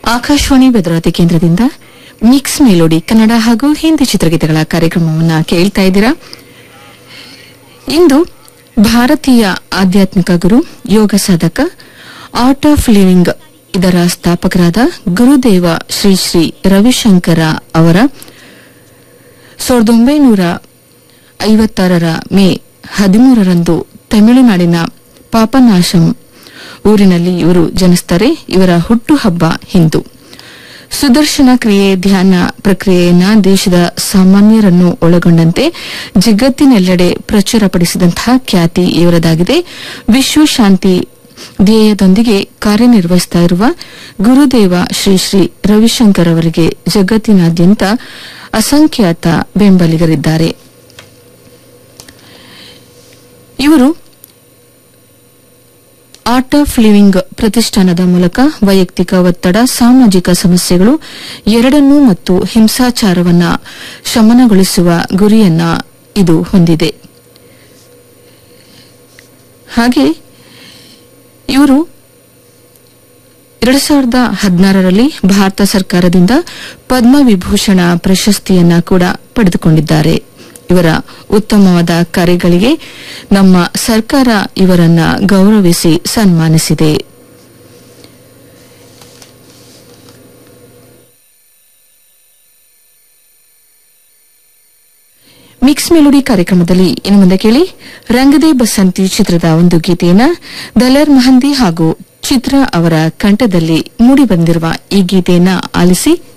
ಆಕಾಶವಾಣಿ ಭದ್ರಾವತಿ ಕೇಂದ್ರದಿಂದ mix melody Kannada ಹಾಗೂ ಹಿಂದಿ ಚಿತ್ರಗೀತೆಗಳ ಕಾರ್ಯಕ್ರಮವನ್ನು ಕೇಳ್ತಾ ಇದ್ದೀರಾ ಇಂದು ಭಾರತೀಯ ಆಧ್ಯಾತ್ಮಿಕ ಗುರು ಯೋಗ ಸಾಧಕ ಆರ್ಟ್ ಆಫ್ ಲಿವಿಂಗ್ ಇದರ ಸ್ಥಾಪಕರಾದ ಗುರುದೇವ ಶ್ರೀ ಶ್ರೀ ರವಿಶಂಕರ ಅವರ ಸಾವಿರದ ಒಂಬೈನೂರ ಐವತ್ತಾರರ ಮೇ ಹದಿಮೂರರಂದು ತಮಿಳುನಾಡಿನ ಪಾಪನಾಶಂ ಊರಿನಲ್ಲಿ ಇವರು ಜನಿಸುತ್ತಾರೆ ಇವರ ಹುಟ್ಟುಹಬ್ಬ ಹಿಂದೂ ಸುದರ್ಶನ ಕ್ರಿಯೆ ಧ್ಯಾನ ಪ್ರಕ್ರಿಯೆಯನ್ನ ದೇಶದ ಸಾಮಾನ್ಯರನ್ನು ಒಳಗೊಂಡಂತೆ ಜಗತ್ತಿನೆಲ್ಲೆಡೆ ಪ್ರಚುರಪಡಿಸಿದಂತಹ ಖ್ಯಾತಿ ಇವರದಾಗಿದೆ ವಿಶ್ವಶಾಂತಿ ಧ್ಯೇಯದೊಂದಿಗೆ ಕಾರ್ಯನಿರ್ವಹಿಸ್ತಾ ಇರುವ ಗುರುದೇವ ಶ್ರೀ ಶ್ರೀ ರವಿಶಂಕರ್ ಅವರಿಗೆ ಜಗತ್ತಿನಾದ್ಯಂತ ಅಸಂಖ್ಯಾತ ಬೆಂಬಲಿಗರಿದ್ದಾರೆ ಇವರು ಆರ್ಟ್ ಆಫ್ ಲಿವಿಂಗ್ ಪ್ರತಿಷ್ಠಾನದ ಮೂಲಕ ವೈಯಕ್ತಿಕ ಒತ್ತಡ ಸಾಮಾಜಿಕ ಸಮಸ್ಯೆಗಳು ಎರಡನ್ನೂ ಮತ್ತು ಹಿಂಸಾಚಾರವನ್ನ ಶಮನಗೊಳಿಸುವ ಗುರಿಯನ್ನ ಇದು ಹೊಂದಿದೆ ಹಾಗೆ ಇವರು ಎರಡು ಸಾವಿರದ ಹದಿನಾರರಲ್ಲಿ ಭಾರತ ಸರ್ಕಾರದಿಂದ ಪದ್ಮವಿಭೂಷಣ ಪ್ರಶಸ್ತಿಯನ್ನ ಕೂಡ ಪಡೆದುಕೊಂಡಿದ್ದಾರೆ ಇವರ ಉತ್ತಮವಾದ ಕಾರ್ಯಗಳಿಗೆ ನಮ್ಮ ಸರ್ಕಾರ ಇವರನ್ನ ಗೌರವಿಸಿ ಸನ್ಮಾನಿಸಿದೆ ಮಿಕ್ಸ್ ಮೆಲೋಡಿ ಕಾರ್ಯಕ್ರಮದಲ್ಲಿ ಇನ್ನು ಮುಂದೆ ಕೇಳಿ ರಂಗದೇ ಬಸಂತಿ ಚಿತ್ರದ ಒಂದು ಗೀತೆಯನ್ನ ದಲರ್ ಮಹಂದಿ ಹಾಗೂ ಚಿತ್ರ ಅವರ ಕಂಠದಲ್ಲಿ ಮೂಡಿಬಂದಿರುವ ಈ ಗೀತೆಯನ್ನ ಆಲಿಸಿ